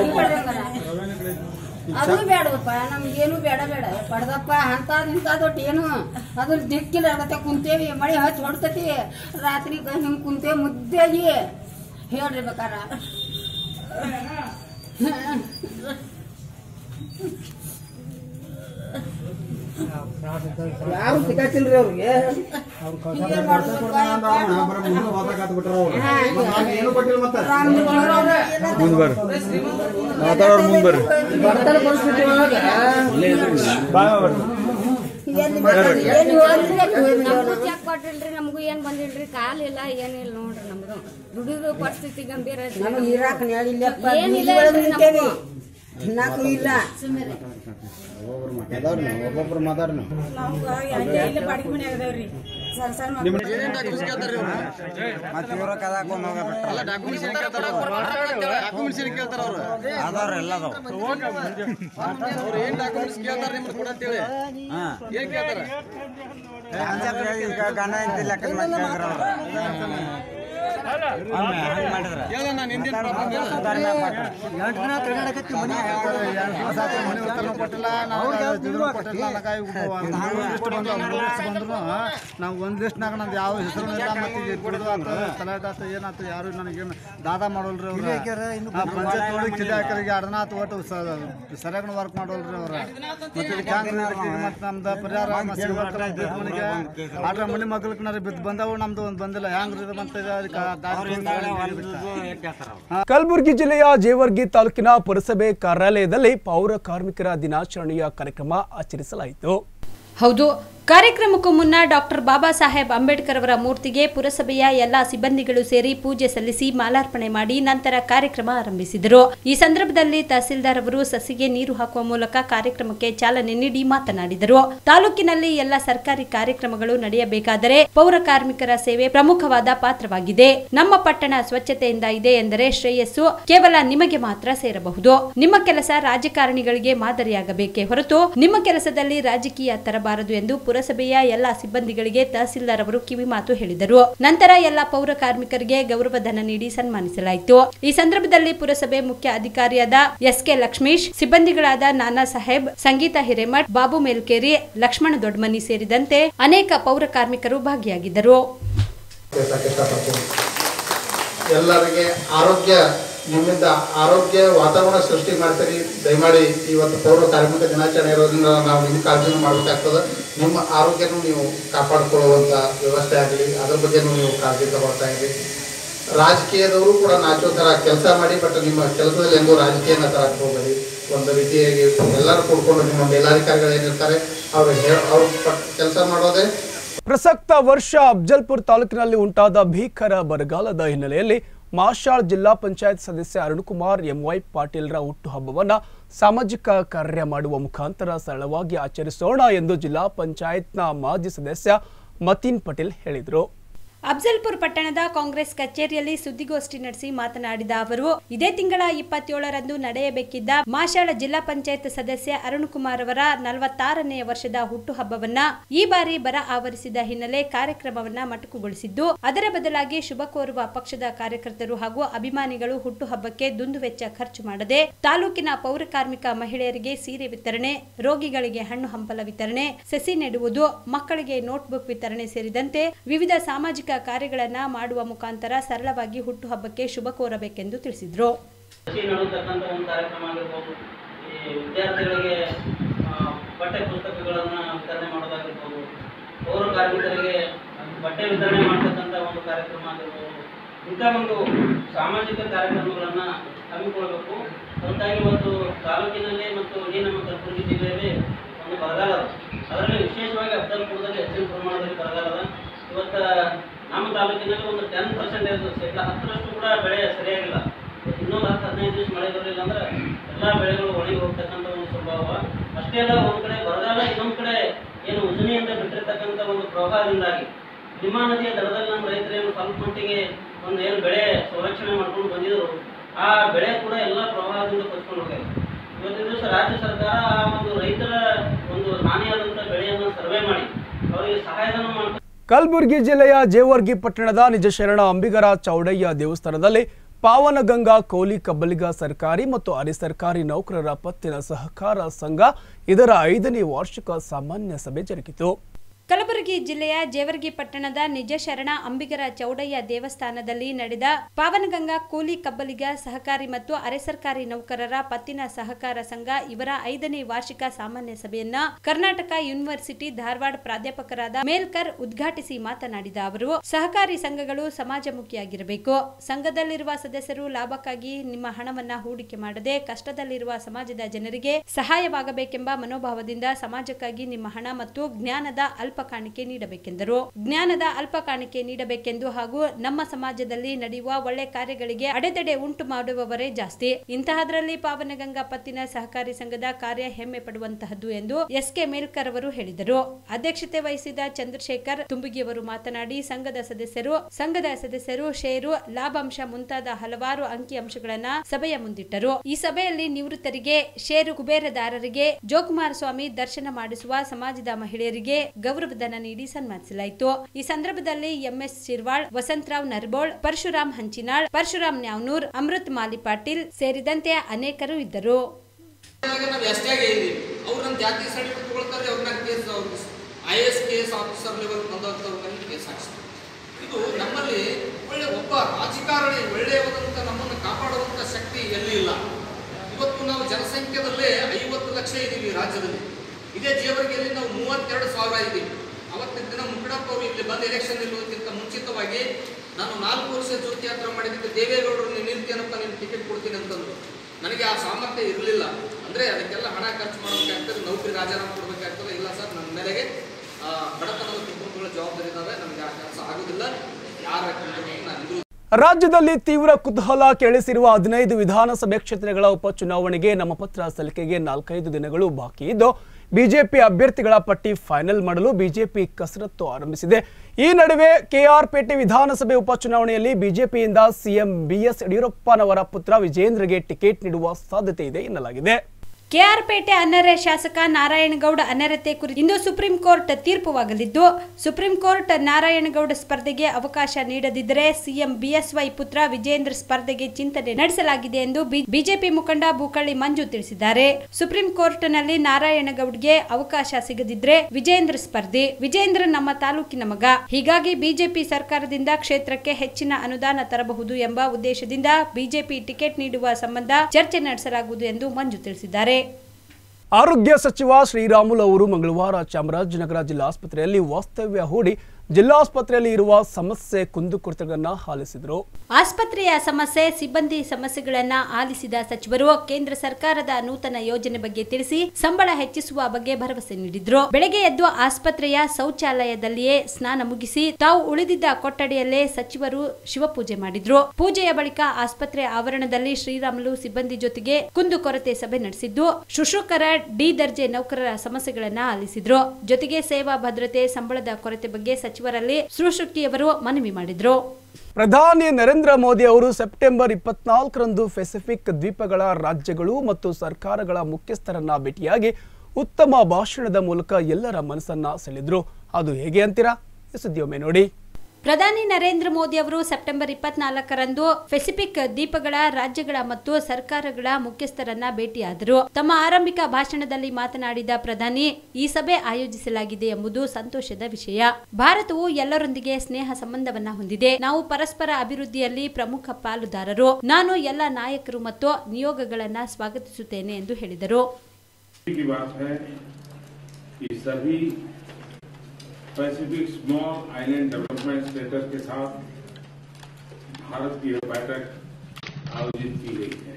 Speaker 5: ಅದು ಬೇಡಪ್ಪ ನಮ್ಗೇನು ಬೇಡ ಬೇಡ ಪಡ್ದಪ್ಪ ಅಂತದ್ ಇಂಥದೊಟ್ಟು ಏನು ಅದ್ರ ದಿಕ್ಕಿಲ್ಲ ಆಗತ್ತೆ ಕುಂತೇವಿ ಮಳೆ ಹಚ್ಚಿ ಹೊಡ್ತತಿ ರಾತ್ರಿ ಹಿಂಗ್ ಕುಂತೇವಿ ಮುದ್ದೆಗಿ ಹೇಳ್ರಿ ಬೇಕಾರ ಯಾರು ಸಿಗತ್ತಿಲ್ರಿ ಅವ್ರಿಗೆ ಬಡತನ ಪರಿಸ್ಥಿತಿ ಒಳಗೆ
Speaker 6: ನಮಗೂ ಚೆಕ್ ಕೊಟ್ಟಿಲ್ರಿ ನಮಗೂ ಏನ್ ಬಂದಿಲ್ರಿ ಕಾಲಿಲ್ಲ ಏನಿಲ್ಲ ನೋಡ್ರಿ ನಮ್ದು ದುಡಿದು ಪರಿಸ್ಥಿತಿ ಗಂಭೀರ ಐತ್ರಿ.
Speaker 5: ನಮಗೆ ಇರಾಕ್ ನೆಳಿಲ್ಲಪ್ಪ
Speaker 6: ಏನಿಲ್ಲ
Speaker 5: ಬೀದಿ ಒಳಗೆ
Speaker 6: ಇಲ್ರಿ
Speaker 5: ನಿಂತೇವಿ
Speaker 6: ನಮ್ಗೂ.
Speaker 5: ತಿನ್ನಾಕು ಇಲ್ಲ
Speaker 4: ಒಬ್ಬೊಬ್ರು ಮಾತಾಡ್ರಿ ಮತ್ತೆ ಇವ್ರ ಕದಾಕೊಂಡ್ ಅದಾವ್ರಿ ಎಲ್ಲ ಈಗ ಗಣ ಇಂತ ಲೆಕ್ಕದ ಮತ್ತೆ ಕೇಳಿದ್ರ ಅವ್ರು ಹಂಗ್ ಮಾಡಿದ್ರ
Speaker 7: ನಾವು ಒಂದ್ ಲಿಸ್ಟ್ನಾಗ ನಂದು ಯಾವ ಹೆಸರು ಇಲ್ಲ ಮತ್ತೆ ಈಗ ಕುಡಿದು ಆತು ತಲಾಟ ಆತು ಏನಾತು ಯಾರು ನನಗೇನು ದಾದ ಮಾಡೋಲ್ರಿ ಅವ್ರು ಪಂಚಾಯತ್ ಒಳಗೆ ಕಿಲಿ ಹಾಕರಿಗೆ ಅರ್ಧನಾಥ್ ಒಟ್ಟು ಸರಿಯಾಗಿ ವರ್ಕ್ ಮಾಡೋಲ್ರಿ ಅವ್ರ ಮತ್ತೆ ಇದಕ್ಕೆ ಹ್ಯಾಂಗ ಮತ್ತೆ ನಮ್ದು ಪರಿಹಾರ ಮತ್ತೆ ಸಿಗ್ಬೇಕಲ್ಲ ಬಿದ್ದ ಮನೆಗೆ ಆಟ್ರ ಮನೆ ಮಗ್ಲಕ್ನಾರ ಬಿದ್ದು ಬಂದವು ನಮ್ದು ಒಂದು ಬಂದಿಲ್ಲ ಹ್ಯಾಂಗ್ರಿ ಇದು ಮತ್ತೆ ಇದು ಅದಕ್ಕೆ ದಾರಿ ತೋರ್ಸ್ತಾರೆ.
Speaker 1: ಕಲಬುರಗಿ ಜಿಲ್ಲೆಯ ಜೇವರ್ಗಿ ತಾಲೂಕಿನ ಪುರಸಭೆ ಕಾರ್ಯಾಲಯದಲ್ಲಿ ಪೌರ ಕಾರ್ಮಿಕರ ದಿನಾಚರಣೆಯ ಕಾರ್ಯಕ್ರಮ ಆಚರಿಸಲಾಯಿತು
Speaker 2: ಹೌದು ಕಾರ್ಯಕ್ರಮಕ್ಕೂ ಮುನ್ನ ಡಾಕ್ಟರ್ ಬಾಬಾ ಸಾಹೇಬ್ ಅಂಬೇಡ್ಕರ್ ಅವರ ಮೂರ್ತಿಗೆ ಪುರಸಭೆಯ ಎಲ್ಲಾ ಸಿಬ್ಬಂದಿಗಳು ಸೇರಿ ಪೂಜೆ ಸಲ್ಲಿಸಿ ಮಾಲಾರ್ಪಣೆ ಮಾಡಿ ನಂತರ ಕಾರ್ಯಕ್ರಮ ಆರಂಭಿಸಿದರು ಈ ಸಂದರ್ಭದಲ್ಲಿ ತಹಸೀಲ್ದಾರ್ ಅವರು ಸಸಿಗೆ ನೀರು ಹಾಕುವ ಮೂಲಕ ಕಾರ್ಯಕ್ರಮಕ್ಕೆ ಚಾಲನೆ ನೀಡಿ ಮಾತನಾಡಿದರು ತಾಲೂಕಿನಲ್ಲಿ ಎಲ್ಲ ಸರ್ಕಾರಿ ಕಾರ್ಯಕ್ರಮಗಳು ನಡೆಯಬೇಕಾದರೆ ಪೌರ ಕಾರ್ಮಿಕರ ಸೇವೆ ಪ್ರಮುಖವಾದ ಪಾತ್ರವಾಗಿದೆ ನಮ್ಮ ಪಟ್ಟಣ ಸ್ವಚ್ಛತೆಯಿಂದ ಇದೆ ಎಂದರೆ ಶ್ರೇಯಸ್ಸು ಕೇವಲ ನಿಮಗೆ ಮಾತ್ರ ಸೇರಬಹುದು ನಿಮ್ಮ ಕೆಲಸ ರಾಜಕಾರಣಿಗಳಿಗೆ ಮಾದರಿಯಾಗಬೇಕೇ ಹೊರತು ನಿಮ್ಮ ಕೆಲಸದಲ್ಲಿ ರಾಜಕೀಯ ತರಬಾರದು ಎಂದು ಪುರಸಭೆಯ ಎಲ್ಲಾ ಸಿಬ್ಬಂದಿಗಳಿಗೆ ತಹಸೀಲ್ದಾರ್ ಅವರು ಕಿವಿಮಾತು ಹೇಳಿದರು ನಂತರ ಎಲ್ಲಾ ಪೌರ ಕಾರ್ಮಿಕರಿಗೆ ಗೌರವ ಧನ ನೀಡಿ ಸನ್ಮಾನಿಸಲಾಯಿತು ಈ ಸಂದರ್ಭದಲ್ಲಿ ಪುರಸಭೆ ಮುಖ್ಯ ಅಧಿಕಾರಿಯಾದ ಎಸ್ ಕೆ ಲಕ್ಷ್ಮೀಶ್ ಸಿಬ್ಬಂದಿಗಳಾದ ನಾನಾ ಸಾಹೇಬ್ ಸಂಗೀತ ಹಿರೇಮಠ್ ಬಾಬು ಮೇಲ್ಕೇರಿ ಲಕ್ಷ್ಮಣ ದೊಡ್ಮನಿ ಸೇರಿದಂತೆ ಅನೇಕ ಪೌರ ಕಾರ್ಮಿಕರು ಭಾಗಿಯಾಗಿದ್ದರು
Speaker 8: ತಿಳಿಸಕ್ಕೆ ಇಷ್ಟಪಡ್ತೀನಿ ಎಲ್ಲರಿಗೆ ಆರೋಗ್ಯ ನಿಮ್ಮಿಂದ ಆರೋಗ್ಯ ವಾತಾವರಣ ಸೃಷ್ಟಿ ಮಾಡ್ತೀರಿ ದಯಮಾಡಿ ಇವತ್ತು ಪೌರ ಕಾರ್ಮಿಕ ದಿನಾಚರಣೆ ಇರೋದ್ರಿಂದ ನಾವು ನಿಮ್ಮ ಕಾಳಜಿನೂ ಮಾಡಬೇಕಾಗ್ತದೆ ನಿಮ್ಮ ಆರೋಗ್ಯನೂ ನೀವು ಕಾಪಾಡಿಕೊಳ್ಳುವಂಥ ವ್ಯವಸ್ಥೆ ಆಗಲಿ ಅದ್ರ ಬಗ್ಗೆನೂ ನೀವು ಕಾಳಜಿ ತಗೊಳ್ತಾ ಇರಿ ರಾಜಕೀಯದವರು ಕೂಡ ನಾಚೋ ಥರ ಕೆಲಸ ಮಾಡಿ ಬಟ್ ನಿಮ್ಮ ಕೆಲಸದಲ್ಲಿ ಎಂದೂ ರಾಜಕೀಯನ ತರಕ್ಕೆ ಹೋಗಬೇಡಿ ಒಂದು ರೀತಿಯಾಗಿ ಎಲ್ಲರೂ ಕೂಡ್ಕೊಂಡು ನಿಮ್ಮ ಮೇಲಾಧಿಕಾರಿಗಳು ಏನಿರ್ತಾರೆ ಅವ್ರು ಹೇ ಅವ್ರು ಕೆಲಸ ಮಾಡೋದೇ
Speaker 1: ಪ್ರಸಕ್ತ ವರ್ಷ ಅಫ್ಜಲ್ಪುರ್ ತಾಲೂಕಿನಲ್ಲಿ ಉಂಟಾದ ಭೀಕರ ಬರಗಾಲದ ಹಿನ್ನೆಲೆಯಲ್ಲಿ ಮಾಶಾಳ್ ಜಿಲ್ಲಾ ಪಂಚಾಯತ್ ಸದಸ್ಯ ಅರುಣ್ಕುಮಾರ್ ಎಂವೈ ಪಾಟೀಲ್ರ ಹುಟ್ಟುಹಬ್ಬವನ್ನ ಸಾಮಾಜಿಕ ಕಾರ್ಯ ಮಾಡುವ ಮುಖಾಂತರ ಸರಳವಾಗಿ ಆಚರಿಸೋಣ ಎಂದು ಜಿಲ್ಲಾ ಪಂಚಾಯತ್ನ ಮಾಜಿ ಸದಸ್ಯ ಮತೀನ್ ಪಟೇಲ್ ಹೇಳಿದರು
Speaker 2: ಅಫ್ಜಲ್ಪುರ್ ಪಟ್ಟಣದ ಕಾಂಗ್ರೆಸ್ ಕಚೇರಿಯಲ್ಲಿ ಸುದ್ದಿಗೋಷ್ಠಿ ನಡೆಸಿ ಮಾತನಾಡಿದ ಅವರು ಇದೇ ತಿಂಗಳ ಇಪ್ಪತ್ತೇಳರಂದು ನಡೆಯಬೇಕಿದ್ದ ಮಾಶಾಳ ಜಿಲ್ಲಾ ಪಂಚಾಯತ್ ಸದಸ್ಯ ಅರುಣ್ ಕುಮಾರ್ ಅವರ ನಲವತ್ತಾರನೆಯ ವರ್ಷದ ಹುಟ್ಟುಹಬ್ಬವನ್ನ ಈ ಬಾರಿ ಬರ ಆವರಿಸಿದ ಹಿನ್ನೆಲೆ ಕಾರ್ಯಕ್ರಮವನ್ನ ಮೊಟಕುಗೊಳಿಸಿದ್ದು ಅದರ ಬದಲಾಗಿ ಶುಭ ಕೋರುವ ಪಕ್ಷದ ಕಾರ್ಯಕರ್ತರು ಹಾಗೂ ಅಭಿಮಾನಿಗಳು ಹುಟ್ಟುಹಬ್ಬಕ್ಕೆ ದುಂದುವೆಚ್ಚ ಖರ್ಚು ಮಾಡದೆ ತಾಲೂಕಿನ ಪೌರ ಕಾರ್ಮಿಕ ಮಹಿಳೆಯರಿಗೆ ಸೀರೆ ವಿತರಣೆ ರೋಗಿಗಳಿಗೆ ಹಣ್ಣು ಹಂಪಲ ವಿತರಣೆ ಸಸಿ ನೆಡುವುದು ಮಕ್ಕಳಿಗೆ ನೋಟ್ಬುಕ್ ವಿತರಣೆ ಸೇರಿದಂತೆ ವಿವಿಧ ಸಾಮಾಜಿಕ ಕಾರ್ಯಗಳನ್ನ ಮಾಡುವ ಮುಖಾಂತರ ಸರಳವಾಗಿ ಹುಟ್ಟುಹಬ್ಬಕ್ಕೆ ಶುಭ ಕೋರಬೇಕೆಂದು ತಿಳಿಸಿದರು
Speaker 9: ಕೃಷಿ ನಡುತ್ತಕ್ಕಂಥ ಒಂದು ಕಾರ್ಯಕ್ರಮ ಆಗಿರ್ಬೋದು ಈ ವಿದ್ಯಾರ್ಥಿಗಳಿಗೆ ಆ, ಪಠ್ಯ ಪುಸ್ತಕಗಳನ್ನು ವಿತರಣೆ ಮಾಡೋದಾಗಿರ್ಬೋದು ಪೌರ ಕಾರ್ಮಿಕರಿಗೆ ಬಟ್ಟೆ ವಿತರಣೆ ಮಾಡ್ತಕ್ಕಂಥ ಒಂದು ಕಾರ್ಯಕ್ರಮ ಆಗಿರ್ಬೋದು ಇಂಥ ಒಂದು ಸಾಮಾಜಿಕ ಕಾರ್ಯಕ್ರಮಗಳನ್ನು ಹಮ್ಮಿಕೊಳ್ಬೇಕು ಅದಕ್ಕಾಗಿ ಇವತ್ತು ತಾಲೂಕಿನಲ್ಲಿ ಮತ್ತು ಇಡೀ ನಮ್ಮ ಕಲಬುರಗಿ ಜಿಲ್ಲೆಯಲ್ಲಿ ಒಂದು ಬರಗಾಲ ಅದ ಅದರಲ್ಲಿ ವಿಶೇಷವಾಗಿ ಅಫ್ಜಲ್ಪುರದಲ್ಲಿ ಹೆಚ್ಚಿನ ಪ್ರಮಾಣದಲ್ಲಿ ಬರಗಾಲ ಅದ ಇವತ್ತು ನಮ್ಮ ತಾಲೂಕಿನಲ್ಲಿ ಒಂದು ಟೆನ್ ಪರ್ಸೆಂಟೇಜ್ ಶೇಕಡ ಹತ್ತರಷ್ಟು ಕೂಡ ಬೆಳೆ ಸರಿಯಾಗಿಲ್ಲ ಇನ್ನೊಂದು ಹತ್ತು ಹದಿನೈದು ದಿವಸ ಮಳೆ ಬರಲಿಲ್ಲ ಅಂದ್ರೆ ಎಲ್ಲ ಬೆಳೆಗಳು ಒಣಗಿ ಹೋಗ್ತಕ್ಕಂಥ ಒಂದು ಸ್ವಭಾವ ಅಷ್ಟೇ ಅಲ್ಲ ಒಂದು ಕಡೆ ಬರಗಾಲ ಇನ್ನೊಂದು ಕಡೆ ಏನು ಉಜನಿಯಿಂದ ಬಿಟ್ಟಿರ್ತಕ್ಕಂಥ ಒಂದು ಪ್ರವಾಹದಿಂದಾಗಿ ಭೀಮಾ ನದಿಯ ದಡದಲ್ಲಿ ನಮ್ಮ ರೈತರೇನು ಸ್ವಲ್ಪ ಮಟ್ಟಿಗೆ ಒಂದು ಏನು ಬೆಳೆ ಸಂರಕ್ಷಣೆ ಮಾಡ್ಕೊಂಡು ಬಂದಿದ್ರು ಆ ಬೆಳೆ ಕೂಡ ಎಲ್ಲ ಪ್ರವಾಹದಿಂದ ಕೊಚ್ಕೊಂಡು ಹೋಗಿದೆ ಇವತ್ತಿನ ದಿವಸ ರಾಜ್ಯ ಸರ್ಕಾರ ಆ ಒಂದು ರೈತರ ಒಂದು ಹಾನಿಯಾದಂಥ ಬೆಳೆಯನ್ನು ಸರ್ವೆ ಮಾಡಿ ಅವರಿಗೆ ಸಹಾಯಧನ ಮಾಡ್ತಾ
Speaker 1: ಕಲಬುರಗಿ ಜಿಲ್ಲೆಯ ಜೇವರ್ಗಿ ಪಟ್ಟಣದ ನಿಜ ಶರಣ ಅಂಬಿಗರ ಚೌಡಯ್ಯ ದೇವಸ್ಥಾನದಲ್ಲಿ ಪಾವನಗಂಗಾ ಕೋಲಿ ಕಬ್ಬಲಿಗ ಸರ್ಕಾರಿ ಮತ್ತು ಅರೆ ಸರ್ಕಾರಿ ನೌಕರರ ಪತ್ತಿನ ಸಹಕಾರ ಸಂಘ ಇದರ ಐದನೇ ವಾರ್ಷಿಕ ಸಾಮಾನ್ಯ ಸಭೆ ಜರುಗಿತು
Speaker 2: ಕಲಬುರಗಿ ಜಿಲ್ಲೆಯ ಜೇವರ್ಗಿ ಪಟ್ಟಣದ ನಿಜ ಶರಣ ಅಂಬಿಗರ ಚೌಡಯ್ಯ ದೇವಸ್ಥಾನದಲ್ಲಿ ನಡೆದ ಪಾವನಗಂಗಾ ಕೂಲಿ ಕಬ್ಬಲಿಗ ಸಹಕಾರಿ ಮತ್ತು ಅರೆ ಸರ್ಕಾರಿ ನೌಕರರ ಪತ್ತಿನ ಸಹಕಾರ ಸಂಘ ಇವರ ಐದನೇ ವಾರ್ಷಿಕ ಸಾಮಾನ್ಯ ಸಭೆಯನ್ನ ಕರ್ನಾಟಕ ಯೂನಿವರ್ಸಿಟಿ ಧಾರವಾಡ ಪ್ರಾಧ್ಯಾಪಕರಾದ ಮೇಲ್ಕರ್ ಉದ್ಘಾಟಿಸಿ ಮಾತನಾಡಿದ ಅವರು ಸಹಕಾರಿ ಸಂಘಗಳು ಸಮಾಜಮುಖಿಯಾಗಿರಬೇಕು ಸಂಘದಲ್ಲಿರುವ ಸದಸ್ಯರು ಲಾಭಕ್ಕಾಗಿ ನಿಮ್ಮ ಹಣವನ್ನ ಹೂಡಿಕೆ ಮಾಡದೆ ಕಷ್ಟದಲ್ಲಿರುವ ಸಮಾಜದ ಜನರಿಗೆ ಸಹಾಯವಾಗಬೇಕೆಂಬ ಮನೋಭಾವದಿಂದ ಸಮಾಜಕ್ಕಾಗಿ ನಿಮ್ಮ ಹಣ ಮತ್ತು ಜ್ಞಾನದ ಅಲ್ಪ ಕಾಣಿಕೆ ನೀಡಬೇಕೆಂದರು ಜ್ಞಾನದ ಅಲ್ಪ ಕಾಣಿಕೆ ನೀಡಬೇಕೆಂದು ಹಾಗೂ ನಮ್ಮ ಸಮಾಜದಲ್ಲಿ ನಡೆಯುವ ಒಳ್ಳೆ ಕಾರ್ಯಗಳಿಗೆ ಅಡೆತಡೆ ಉಂಟು ಮಾಡುವವರೇ ಜಾಸ್ತಿ ಇಂತಹದರಲ್ಲಿ ಪಾವನಗಂಗಾ ಪತ್ತಿನ ಸಹಕಾರಿ ಸಂಘದ ಕಾರ್ಯ ಹೆಮ್ಮೆ ಪಡುವಂತಹದ್ದು ಎಂದು ಎಸ್ ಕೆ ಮೇಲ್ಕರ್ ಅವರು ಹೇಳಿದರು ಅಧ್ಯಕ್ಷತೆ ವಹಿಸಿದ ಚಂದ್ರಶೇಖರ್ ತುಂಬಿಗಿಯವರು ಮಾತನಾಡಿ ಸಂಘದ ಸದಸ್ಯರು ಸಂಘದ ಸದಸ್ಯರು ಷೇರು ಲಾಭಾಂಶ ಮುಂತಾದ ಹಲವಾರು ಅಂಕಿ ಅಂಶಗಳನ್ನ ಸಭೆಯ ಮುಂದಿಟ್ಟರು ಈ ಸಭೆಯಲ್ಲಿ ನಿವೃತ್ತರಿಗೆ ಷೇರು ಕುಬೇರದಾರರಿಗೆ ಜೋಕುಮಾರ ಸ್ವಾಮಿ ದರ್ಶನ ಮಾಡಿಸುವ ಸಮಾಜದ ಮಹಿಳೆಯರಿಗೆ ಗೌರವಧನ ನೀಡಿ ಸನ್ಮಾನಿಸಲಾಯಿತು ಈ ಸಂದರ್ಭದಲ್ಲಿ ಎಂಎಸ್ ಶಿರ್ವಾಳ್ ವಸಂತರಾವ್ ನರ್ಬೋಳ್ ಪರಶುರಾಮ್ ಹಂಚಿನಾಳ್ ಪರಶುರಾಮ್ ನ್ಯಾವ್ನೂರ್ ಅಮೃತ್ ಮಾಲಿ ಪಾಟೀಲ್ ಸೇರಿದಂತೆ ಅನೇಕರು ಇದ್ದರು
Speaker 3: ನಾವು ಎಷ್ಟಾಗೆ ಇದೀವಿ ಅವ್ರು ನಮ್ಮ ಜಾತಿ ಸರ್ಟಿಫಿಕೇಟ್ ತಗೊಳ್ತಾರೆ ಅವ್ರನ್ನ ಕೇಸ್ ಅವ್ರಿಗೆ I S K S officer level ಬಂದಂಥವ್ರನ್ನ ಕೇಸ್ ಹಾಕ್ಸ್ತಾರೆ ಇದು ನಮ್ಮಲ್ಲಿ ಒಳ್ಳೆ ಒಬ್ಬ ರಾಜಕಾರಣಿ ಒಳ್ಳೆಯವಾದಂಥ ನಮ್ಮನ್ನು ಕಾಪಾಡುವಂಥ ಶಕ್ತಿ ಎಲ್ಲಿ ಇಲ್ಲ ಇವತ್ತು ನಾವು ಜನಸಂಖ್ಯೆದಲ್ಲೇ ಐವತ್ತು ಲಕ್ಷ ಇದ್ದೀವಿ ರಾಜ್ಯದಲ್ಲಿ ಇದೇ ಜೇವರ್ಗಿಯಲ್ಲಿ ನಾವು ಮೂವತ್ತೆರಡು ಸಾವಿರ ಇದ್ದೀವಿ ಅವತ್ತಿನ ದಿನ ಮುಖಡಪ್ಪ ಅವರು ಇಲ್ಲಿ ಬಂದು ಎಲೆಕ್ಷನ್ ನಿಲ್ಲುವುದಕ್ಕಿಂತ ಮುಂಚಿತವಾಗಿ ನಾನು ನಾಲ್ಕು ವರ್ಷ ಜ್ಯೋತಿ ಯಾತ್ರೆ ಮಾಡಿದ್ದಕ್ಕೆ ದೇವೇಗೌಡರು ನೀನು ನಿಲ್ತೇನಪ್ಪ ನೀನು ಟಿಕೆಟ್ ಕೊಡ್ತೀನಿ ಅಂತಂದ್ರು ನನಗೆ ಆ ಸಾಮರ್ಥ್ಯ ಇರಲಿಲ್ಲ ಅಂದರೆ ಅದಕ್ಕೆಲ್ಲ ಹಣ ಖರ್ಚು ಮಾಡಬೇಕಾಗ್ತದೆ ನೌಕರಿ ರಾಜೀನಾಮೆ ಕೊಡಬೇಕಾಗ್ತದೆ ಇಲ್ಲ ಸರ್ ನನ್ನ ಮೇಲೆಗೆ ಆ, ಬಡತನದ ಕುಟುಂಬಗಳ ಜವಾಬ್ದಾರಿ ಇದ್ದಾವೆ ನಮಗೆ ಆ ಕೆಲಸ ಆಗೋದಿಲ್ಲ ಯಾರ ನಾನು ಇದು
Speaker 1: ರಾಜ್ಯದಲ್ಲಿ ತೀವ್ರ ಕುತೂಹಲ ಕೆಳಿಸಿರುವ ಹದಿನೈದು ವಿಧಾನಸಭೆ ಕ್ಷೇತ್ರಗಳ ಉಪಚುನಾವಣೆಗೆ ನಮ್ಮ ಪತ್ರ ಸಲ್ಲಿಕೆಗೆ ನಾಲ್ಕೈದು ದಿನಗಳು ಬಾಕಿ ಇದ್ದು ಬಿಜೆಪಿ ಅಭ್ಯರ್ಥಿಗಳ ಪಟ್ಟಿ ಫೈನಲ್ ಮಾಡಲು ಬಿಜೆಪಿ ಕಸರತ್ತು ಆರಂಭಿಸಿದೆ ಈ ನಡುವೆ ಕೆಆರ್ಪೇಟೆ ವಿಧಾನಸಭೆ ಉಪಚುನಾವಣೆಯಲ್ಲಿ ಬಿಜೆಪಿಯಿಂದ ಸಿಎಂ ಬಿಎಸ್ ಯಡಿಯೂರಪ್ಪನವರ ಪುತ್ರ ವಿಜೇಂದ್ರಗೆ ಟಿಕೆಟ್ ನೀಡುವ ಸಾಧ್ಯತೆ ಇದೆ ಎನ್ನಲಾಗಿದೆ
Speaker 2: ಕೆಆರ್ಪೇಟೆ ಅನರ್ಹ ಶಾಸಕ ನಾರಾಯಣಗೌಡ ಅನರ್ಹತೆ ಕುರಿತು ಇಂದು ಸುಪ್ರೀಂ ಕೋರ್ಟ್ ತೀರ್ಪುವಾಗಲಿದ್ದು ಸುಪ್ರೀಂ ಕೋರ್ಟ್ ನಾರಾಯಣಗೌಡ ಸ್ಪರ್ಧೆಗೆ ಅವಕಾಶ ನೀಡದಿದ್ದರೆ ಸಿಎಂ ಬಿಎಸ್ವೈ ಪುತ್ರ ವಿಜೇಂದ್ರ ಸ್ಪರ್ಧೆಗೆ ಚಿಂತನೆ ನಡೆಸಲಾಗಿದೆ ಎಂದು ಬಿ- ಬಿಜೆಪಿ ಮುಖಂಡ ಬೂಕಳ್ಳಿ ಮಂಜು ತಿಳಿಸಿದ್ದಾರೆ ಸುಪ್ರೀಂ ಕೋರ್ಟ್ನಲ್ಲಿ ನಾರಾಯಣಗೌಡ್ಗೆ ಅವಕಾಶ ಸಿಗದಿದ್ರೆ ವಿಜೇಂದ್ರ ಸ್ಪರ್ಧೆ ವಿಜೇಂದ್ರ ನಮ್ಮ ತಾಲೂಕಿನ ಮಗ ಹೀಗಾಗಿ ಬಿಜೆಪಿ ಸರ್ಕಾರದಿಂದ ಕ್ಷೇತ್ರಕ್ಕೆ ಹೆಚ್ಚಿನ ಅನುದಾನ ತರಬಹುದು ಎಂಬ ಉದ್ದೇಶದಿಂದ ಬಿಜೆಪಿ ಟಿಕೆಟ್ ನೀಡುವ ಸಂಬಂಧ ಚರ್ಚೆ ನಡೆಸಲಾಗುವುದು ಎಂದು ಮಂಜು ತಿಳಿಸಿದ್ದಾರೆ
Speaker 1: ಆರೋಗ್ಯ ಸಚಿವ ಶ್ರೀರಾಮುಲು ಅವರು ಮಂಗಳವಾರ ಚಾಮರಾಜನಗರ ಜಿಲ್ಲಾಸ್ಪತ್ರೆಯಲ್ಲಿ ವಾಸ್ತವ್ಯ ಹೂಡಿ ಜಿಲ್ಲಾಸ್ಪತ್ರೆಯಲ್ಲಿ ಇರುವ ಸಮಸ್ಯೆ ಕುಂದುಕೊರತೆಗಳನ್ನ ಆಲಿಸಿದರು
Speaker 2: ಆಸ್ಪತ್ರೆಯ ಸಮಸ್ಯೆ ಸಿಬ್ಬಂದಿ ಸಮಸ್ಯೆಗಳನ್ನ ಆಲಿಸಿದ ಸಚಿವರು ಕೇಂದ್ರ ಸರ್ಕಾರದ ನೂತನ ಯೋಜನೆ ಬಗ್ಗೆ ತಿಳಿಸಿ ಸಂಬಳ ಹೆಚ್ಚಿಸುವ ಬಗ್ಗೆ ಭರವಸೆ ನೀಡಿದ್ರು ಬೆಳಗ್ಗೆ ಎದ್ದು ಆಸ್ಪತ್ರೆಯ ಶೌಚಾಲಯದಲ್ಲಿಯೇ ಸ್ನಾನ ಮುಗಿಸಿ ತಾವು ಉಳಿದಿದ್ದ ಕೊಠಡಿಯಲ್ಲೇ ಸಚಿವರು ಶಿವಪೂಜೆ ಮಾಡಿದ್ರು ಪೂಜೆಯ ಬಳಿಕ ಆಸ್ಪತ್ರೆ ಆವರಣದಲ್ಲಿ ಶ್ರೀರಾಮುಲು ಸಿಬ್ಬಂದಿ ಜೊತೆಗೆ ಕುಂದುಕೊರತೆ ಸಭೆ ನಡೆಸಿದ್ದು ಶುಶ್ರೂಷಕರ ಡಿ ದರ್ಜೆ ನೌಕರರ ಸಮಸ್ಯೆಗಳನ್ನ ಆಲಿಸಿದ್ರು ಜೊತೆಗೆ ಸೇವಾ ಭದ್ರತೆ ಸಂಬಳದ ಕೊರತೆ ಬಗ್ಗೆ ಸಚಿವರಲ್ಲಿ ಶುಶ್ರೂಷಕಿಯವರು ಮನವಿ ಮಾಡಿದ್ರು
Speaker 1: ಪ್ರಧಾನಿ ನರೇಂದ್ರ ಮೋದಿ ಅವರು ಸೆಪ್ಟೆಂಬರ್ ಇಪ್ಪತ್ನಾಲ್ಕರಂದು ಪೆಸಿಫಿಕ್ ದ್ವೀಪಗಳ ರಾಜ್ಯಗಳು ಮತ್ತು ಸರ್ಕಾರಗಳ ಮುಖ್ಯಸ್ಥರನ್ನ ಭೇಟಿಯಾಗಿ ಉತ್ತಮ ಭಾಷಣದ ಮೂಲಕ ಎಲ್ಲರ ಮನಸ್ಸನ್ನ ಸೆಳೆದ್ರು ಅದು ಹೇಗೆ ಅಂತೀರಾ ಈ ಸುದ್ದಿಯೊಮ್ಮೆ ನೋಡಿ
Speaker 2: ಪ್ರಧಾನಿ ನರೇಂದ್ರ ಮೋದಿ ಅವರು ಸೆಪ್ಟೆಂಬರ್ ಇಪ್ಪತ್ನಾಲ್ಕರಂದು ಪೆಸಿಫಿಕ್ ದ್ವೀಪಗಳ ರಾಜ್ಯಗಳ ಮತ್ತು ಸರ್ಕಾರಗಳ ಮುಖ್ಯಸ್ಥರನ್ನ ಭೇಟಿಯಾದರು ತಮ್ಮ ಆರಂಭಿಕ ಭಾಷಣದಲ್ಲಿ ಮಾತನಾಡಿದ ಪ್ರಧಾನಿ ಈ ಸಭೆ ಆಯೋಜಿಸಲಾಗಿದೆ ಎಂಬುದು ಸಂತೋಷದ ವಿಷಯ ಭಾರತವು ಎಲ್ಲರೊಂದಿಗೆ ಸ್ನೇಹ ಸಂಬಂಧವನ್ನ ಹೊಂದಿದೆ ನಾವು ಪರಸ್ಪರ ಅಭಿವೃದ್ಧಿಯಲ್ಲಿ ಪ್ರಮುಖ ಪಾಲುದಾರರು ನಾನು ಎಲ್ಲ ನಾಯಕರು ಮತ್ತು ನಿಯೋಗಗಳನ್ನ ಸ್ವಾಗತಿಸುತ್ತೇನೆ ಎಂದು ಹೇಳಿದರು
Speaker 10: की बात है कि सभी Pacific small island development states के साथ भारत की यह बैठक आयोजित की गई है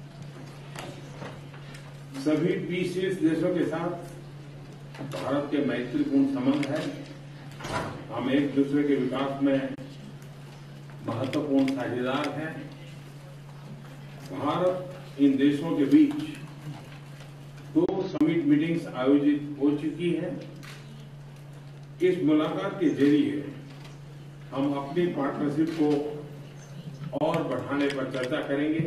Speaker 10: सभी पीसीएस देशों के साथ भारत के मैत्रीपूर्ण संबंध है हम एक दूसरे के विकास में महत्वपूर्ण साझेदार हैं भारत इन देशों के बीच दो समिट मीटिंग्स आयोजित हो चुकी है इस मुलाकात के जरिए हम अपनी पार्टनरशिप को और बढ़ाने पर चर्चा करेंगे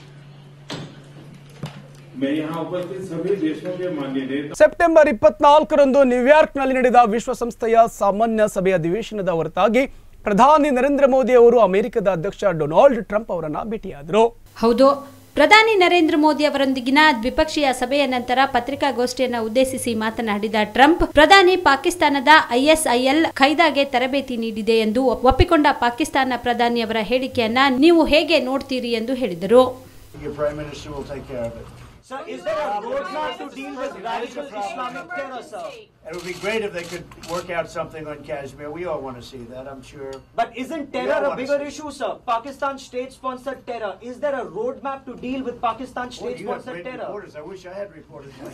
Speaker 10: मैं यहाँ उपस्थित सभी देशों के मान्य नेता
Speaker 1: ಸೆಪ್ಟೆಂಬರ್ ಇಪ್ಪತ್ನಾಲ್ಕರಂದು ನ್ಯೂಯಾರ್ಕ್ನಲ್ಲಿ ನಡೆದ ವಿಶ್ವಸಂಸ್ಥೆಯ ಸಾಮಾನ್ಯ ಸಭೆಯ ಅಧಿವೇಶನದ ಹೊರತಾಗಿ ಪ್ರಧಾನಿ ನರೇಂದ್ರ ಮೋದಿ ಅವರು ಅಮೆರಿಕದ ಅಧ್ಯಕ್ಷ ಡೊನಾಲ್ಡ್ ಟ್ರಂಪ್ ಅವರನ್ನ ಭೇಟಿಯಾದರು
Speaker 2: ಹೌದು ಪ್ರಧಾನಿ ನರೇಂದ್ರ ಮೋದಿ ಅವರೊಂದಿಗಿನ ದ್ವಿಪಕ್ಷೀಯ ಸಭೆಯ ನಂತರ ಪತ್ರಿಕಾಗೋಷ್ಠಿಯನ್ನು ಉದ್ದೇಶಿಸಿ ಮಾತನಾಡಿದ ಟ್ರಂಪ್ ಪ್ರಧಾನಿ ಪಾಕಿಸ್ತಾನದ ಐಎಸ್ಐಎಲ್ ಖೈದಾಗೆ ತರಬೇತಿ ನೀಡಿದೆ ಎಂದು ಒಪ್ಪಿಕೊಂಡ ಪಾಕಿಸ್ತಾನ ಪ್ರಧಾನಿಯವರ ಹೇಳಿಕೆಯನ್ನ ನೀವು ಹೇಗೆ ನೋಡ್ತೀರಿ ಎಂದು ಹೇಳಿದರು
Speaker 11: Your Prime Minister will take care of it.
Speaker 12: Sir, is there a roadmap to deal with radical Islamic terror, sir?
Speaker 11: It would be great if they could work out something on Kashmir. We all want to see that, I'm sure.
Speaker 12: But isn't
Speaker 11: We
Speaker 12: terror
Speaker 11: all
Speaker 12: a
Speaker 11: wanna
Speaker 12: bigger
Speaker 11: see-
Speaker 12: issue, sir? Pakistan state-sponsored terror. Is there a roadmap to deal with Pakistan
Speaker 11: Boy, you have
Speaker 12: state-sponsored
Speaker 11: great
Speaker 12: terror?
Speaker 11: reporters. I wish I had reporters like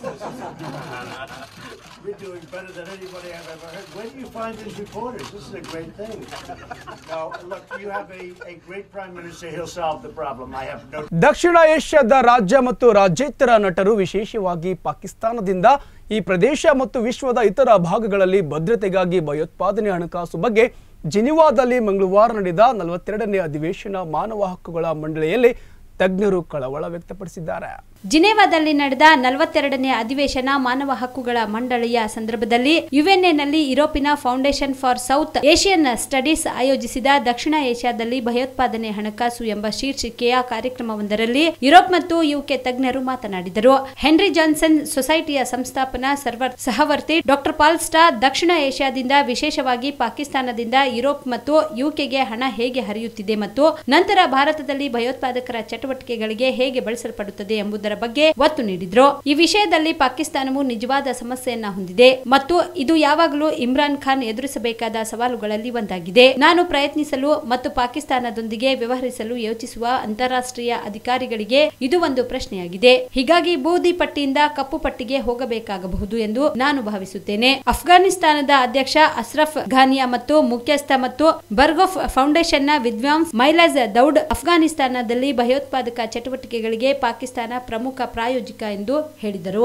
Speaker 11: this. We're doing better than anybody I've ever heard. Where do you find these reporters? This is a great thing. No, look, you have a, a great Prime Minister. He'll solve the problem. I have no
Speaker 1: ದಕ್ಷಿಣ ಏಷ್ಯಾದ ರಾಜ್ಯ ಮತ್ತು ರಾಜ್ಯೇತರ ನಟರು ವಿಶೇಷವಾಗಿ ಪಾಕಿಸ್ತಾನದಿಂದ ಈ ಪ್ರದೇಶ ಮತ್ತು ವಿಶ್ವದ ಇತರ ಭಾಗಗಳಲ್ಲಿ ಭದ್ರತೆಗಾಗಿ ಭಯೋತ್ಪಾದನೆ ಹಣಕಾಸು ಬಗ್ಗೆ ಜಿನಿವಾದಲ್ಲಿ ಮಂಗಳವಾರ ನಡೆದ ನಲವತ್ತೆರಡನೇ ಅಧಿವೇಶನ ಮಾನವ ಹಕ್ಕುಗಳ ಮಂಡಳಿಯಲ್ಲಿ ತಜ್ಞರು ಕಳವಳ ವ್ಯಕ್ತಪಡಿಸಿದ್ದಾರೆ
Speaker 2: ಜಿನೇವಾದಲ್ಲಿ ನಡೆದ ನಲವತ್ತೆರಡನೇ ಅಧಿವೇಶನ ಮಾನವ ಹಕ್ಕುಗಳ ಮಂಡಳಿಯ ಸಂದರ್ಭದಲ್ಲಿ ಯುಎನ್ಎನಲ್ಲಿ ಯುರೋಪಿನ foundation for South Asian studies ಆಯೋಜಿಸಿದ ದಕ್ಷಿಣ ಏಷ್ಯಾದಲ್ಲಿ ಭಯೋತ್ಪಾದನೆ ಹಣಕಾಸು ಎಂಬ ಶೀರ್ಷಿಕೆಯ ಕಾರ್ಯಕ್ರಮವೊಂದರಲ್ಲಿ ಯುರೋಪ್ ಮತ್ತು ಯುಕೆ ತಜ್ಞರು ಮಾತನಾಡಿದರು ಹೆನ್ರಿ ಜಾನ್ಸನ್ ಸೊಸೈಟಿಯ ಸಂಸ್ಥಾಪನಾ ಸರ್ವರ್ ಸಹವರ್ತಿ ಡಾಕ್ಟರ್ ಪಾಲ್ ಸ್ಟಾ ದಕ್ಷಿಣ ಏಷ್ಯಾದಿಂದ ವಿಶೇಷವಾಗಿ ಪಾಕಿಸ್ತಾನದಿಂದ ಯುರೋಪ್ ಮತ್ತು ಯುಕೆಗೆ ಹಣ ಹೇಗೆ ಹರಿಯುತ್ತಿದೆ ಮತ್ತು ನಂತರ ಭಾರತದಲ್ಲಿ ಭಯೋತ್ಪಾದಕರ ಚಟುವಟಿಕೆಗಳಿಗೆ ಹೇಗೆ ಬಳಸಲ್ಪಡುತ್ತದೆ ಎಂಬುದರ ಬಗ್ಗೆ ಒತ್ತು ನೀಡಿದ್ರು ಈ ವಿಷಯದಲ್ಲಿ ಪಾಕಿಸ್ತಾನವು ನಿಜವಾದ ಸಮಸ್ಯೆಯನ್ನ ಹೊಂದಿದೆ ಮತ್ತು ಇದು ಯಾವಾಗಲೂ ಇಮ್ರಾನ್ ಖಾನ್ ಎದುರಿಸಬೇಕಾದ ಸವಾಲುಗಳಲ್ಲಿ ಒಂದಾಗಿದೆ ನಾನು ಪ್ರಯತ್ನಿಸಲು ಮತ್ತು ಪಾಕಿಸ್ತಾನದೊಂದಿಗೆ ವ್ಯವಹರಿಸಲು ಯೋಚಿಸುವ ಅಂತಾರಾಷ್ಟ್ರೀಯ ಅಧಿಕಾರಿಗಳಿಗೆ ಇದು ಒಂದು ಪ್ರಶ್ನೆಯಾಗಿದೆ ಹೀಗಾಗಿ ಬೂದಿ ಪಟ್ಟಿಯಿಂದ ಕಪ್ಪು ಪಟ್ಟಿಗೆ ಹೋಗಬೇಕಾಗಬಹುದು ಎಂದು ನಾನು ಭಾವಿಸುತ್ತೇನೆ ಅಫ್ಘಾನಿಸ್ತಾನದ ಅಧ್ಯಕ್ಷ ಅಸ್ರಫ್ ಘಾನಿಯಾ ಮತ್ತು ಮುಖ್ಯಸ್ಥ ಮತ್ತು ಬರ್ಗೋಫ್ ಫೌಂಡೇಶನ್ನ ವಿದ್ವಾಂಸ್ ಮೈಲಾಜ್ ದೌಡ್ ಅಫ್ಘಾನಿಸ್ತಾನದಲ್ಲಿ ಭಯೋತ್ಪಾದಕ ಚಟುವಟಿಕೆಗಳಿಗೆ ಪಾಕಿಸ್ತಾನ ಪ್ರಮುಖ ಪ್ರಾಯೋಜಕ ಎಂದು ಹೇಳಿದರು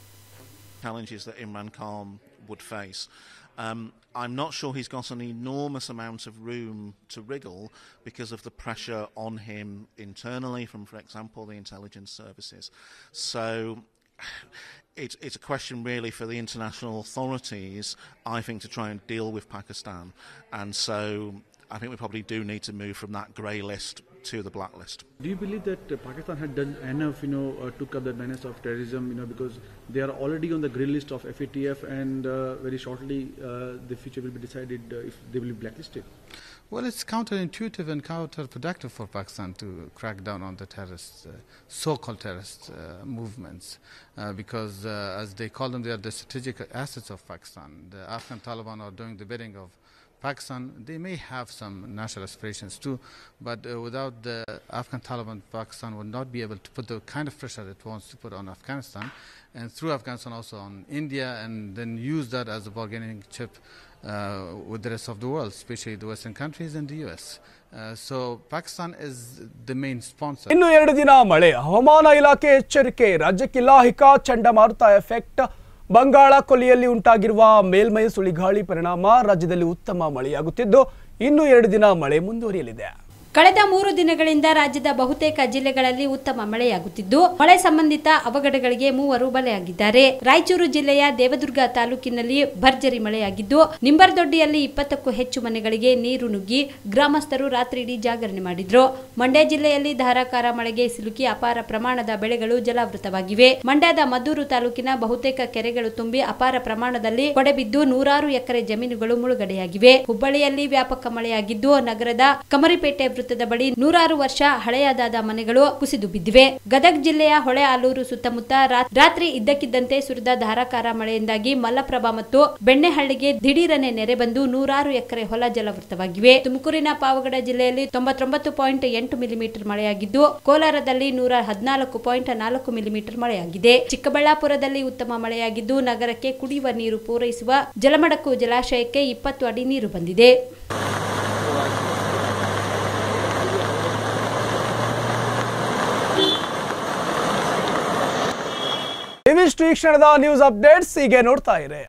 Speaker 13: challenges that Imran Khan would face. Um, I'm not sure he's got an enormous amount of room to wriggle because of the pressure on him internally from, for example, the intelligence services. So it's, it's a question really for the international authorities, I think, to try and deal with Pakistan. And so I think we probably do need to move from that grey list to the blacklist.
Speaker 14: Do you believe that uh, Pakistan had done enough, you know, uh, to cut the menace of terrorism, you know, because they are already on the grey list of FATF and uh, very shortly uh, the future will be decided uh, if they will be blacklisted?
Speaker 15: Well, it's counterintuitive and counterproductive for Pakistan to crack down on the terrorist, uh, so-called terrorist uh, movements, uh, because uh, as they call them, they are the strategic assets of Pakistan. The Afghan Taliban are doing the bidding of Pakistan. They may have some national aspirations too, but uh, without the Afghan Taliban, Pakistan would not be able to put the kind of pressure it wants to put on Afghanistan, and through Afghanistan also on India, and then use that as a bargaining chip uh, with the rest of the world, especially the Western countries and the US. Uh, so Pakistan is the main sponsor.
Speaker 1: ಇನ್ನು ಎರಡು ದಿನ ಮಳೆ ಹವಾಮಾನ ಇಲಾಖೆ ಎಚ್ಚರಿಕೆ ರಾಜ್ಯಕ್ಕಿಲ್ಲ ಹಿಕಾ ಚಂಡಮಾರುತ effect Bangala ಕೊಲ್ಲಿಯಲ್ಲಿ ಉಂಟಾಗಿರುವ ಮೇಲ್ಮೈ ಸುಳಿಗಾಳಿ ಪರಿಣಾಮ ರಾಜ್ಯದಲ್ಲಿ ಉತ್ತಮ ಮಳೆಯಾಗುತ್ತಿದ್ದು ಇನ್ನು ಎರಡು ದಿನ ಮಳೆ ಮುಂದುವರಿಯಲಿದೆ
Speaker 2: ಕಳೆದ ಮೂರು ದಿನಗಳಿಂದ ರಾಜ್ಯದ ಬಹುತೇಕ ಜಿಲ್ಲೆಗಳಲ್ಲಿ ಉತ್ತಮ ಮಳೆಯಾಗುತ್ತಿದ್ದು ಮಳೆ ಸಂಬಂಧಿತ ಅವಘಡಗಳಿಗೆ ಮೂವರು ಬಲೆಯಾಗಿದ್ದಾರೆ ರಾಯಚೂರು ಜಿಲ್ಲೆಯ ದೇವದುರ್ಗ ತಾಲೂಕಿನಲ್ಲಿ ಭರ್ಜರಿ ಮಳೆಯಾಗಿದ್ದು ನಿಂಬರ್ದೊಡ್ಡಿಯಲ್ಲಿ ಇಪ್ಪತ್ತಕ್ಕೂ ಹೆಚ್ಚು ಮನೆಗಳಿಗೆ ನೀರು ನುಗ್ಗಿ ಗ್ರಾಮಸ್ಥರು ರಾತ್ರಿಯಿಡೀ ಜಾಗರಣೆ ಮಾಡಿದ್ರು ಮಂಡ್ಯ ಜಿಲ್ಲೆಯಲ್ಲಿ ಧಾರಾಕಾರ ಮಳೆಗೆ ಸಿಲುಕಿ ಅಪಾರ ಪ್ರಮಾಣದ ಬೆಳೆಗಳು ಜಲಾವೃತವಾಗಿವೆ ಮಂಡ್ಯದ ಮದ್ದೂರು ತಾಲೂಕಿನ ಬಹುತೇಕ ಕೆರೆಗಳು ತುಂಬಿ ಅಪಾರ ಪ್ರಮಾಣದಲ್ಲಿ ಕೊಡೆಬಿದ್ದು ನೂರಾರು ಎಕರೆ ಜಮೀನುಗಳು ಮುಳುಗಡೆಯಾಗಿವೆ ಹುಬ್ಬಳ್ಳಿಯಲ್ಲಿ ವ್ಯಾಪಕ ಮಳೆಯಾಗಿದ್ದು ನಗರದ ಕಮರಿಪೇಟೆ ವೃತ್ತದ ಬಳಿ ನೂರಾರು ವರ್ಷ ಹಳೆಯದಾದ ಮನೆಗಳು ಕುಸಿದು ಬಿದ್ದಿವೆ ಗದಗ ಜಿಲ್ಲೆಯ ಹೊಳೆ ಆಲೂರು ಸುತ್ತಮುತ್ತ ರಾ- ರಾತ್ರಿ ಇದ್ದಕ್ಕಿದ್ದಂತೆ ಸುರಿದ ಧಾರಾಕಾರ ಮಳೆಯಿಂದಾಗಿ ಮಲ್ಲಪ್ರಭಾ ಮತ್ತು ಬೆಣ್ಣೆಹಳ್ಳಿಗೆ ದಿಢೀರನೆ ನೆರೆ ಬಂದು ನೂರಾರು ಎಕರೆ ಹೊಲ ಜಲವೃತವಾಗಿವೆ ತುಮಕೂರಿನ ಪಾವಗಡ ಜಿಲ್ಲೆಯಲ್ಲಿ ತೊಂಬತ್ತೊಂಬತ್ತು ಪಾಯಿಂಟ್ ಎಂಟು ಮಿಲಿಮೀಟರ್ ಮಳೆಯಾಗಿದ್ದು ಕೋಲಾರದಲ್ಲಿ ನೂರ ಹದಿನಾಲ್ಕು ಪಾಯಿಂಟ್ ನಾಲ್ಕು ಮಿಲಿಮೀಟರ್ ಮಳೆಯಾಗಿದೆ ಚಿಕ್ಕಬಳ್ಳಾಪುರದಲ್ಲಿ ಉತ್ತಮ ಮಳೆಯಾಗಿದ್ದು ನಗರಕ್ಕೆ ಕುಡಿಯುವ ನೀರು ಪೂರೈಸುವ ಜಲಮಡಕು ಜಲಾಶಯಕ್ಕೆ ಇಪ್ಪತ್ತು ಅಡಿ ನೀರು ಬಂದಿದೆ
Speaker 1: ಇವಿಷ್ಟು ಈ ಕ್ಷಣದ ನ್ಯೂಸ್ ಅಪ್ಡೇಟ್ಸ್ ಹೀಗೆ ನೋಡ್ತಾ ಇರಿ